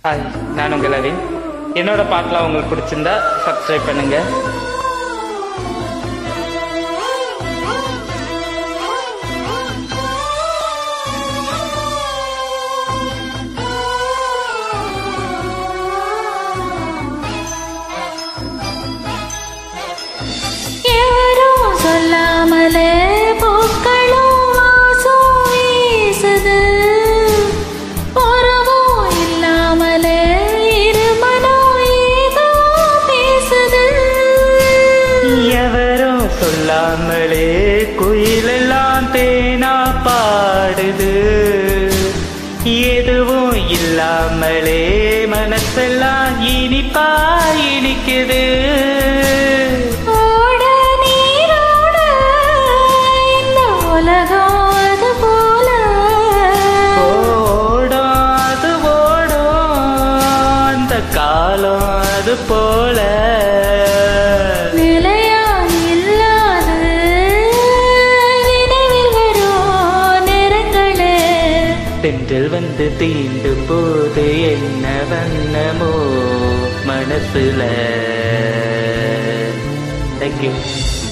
hi நான் உங்கள் ரவி என்னோட பாட்டெலாம் உங்களுக்கு பிடிச்சிருந்தா சப்ஸ்கிரைப் பண்ணுங்க யாரோ சொல்லாமலே பூக்களும் வாசம் வீசுது உறவும் இல்லாமலே இருமனோ ஏதோ பேசுது எவரோ சொல்லாமலே குயிலெல்லாம் தேனா பாடுது எதுவும் இல்லாமலே மனசெல்லாம் இனிப்பா இனிக்குது ஓட நீரோட இந்த உலகம் அது போல ஓடும் அது ஓடும் அந்த காலம் அது போல நிலையா இல்லாது நினைவில் வரும் நேரங்களே தென்றல் வந்து தீண்டும் போது என்ன வண்ணமோ மனசுல தேங்க்யூ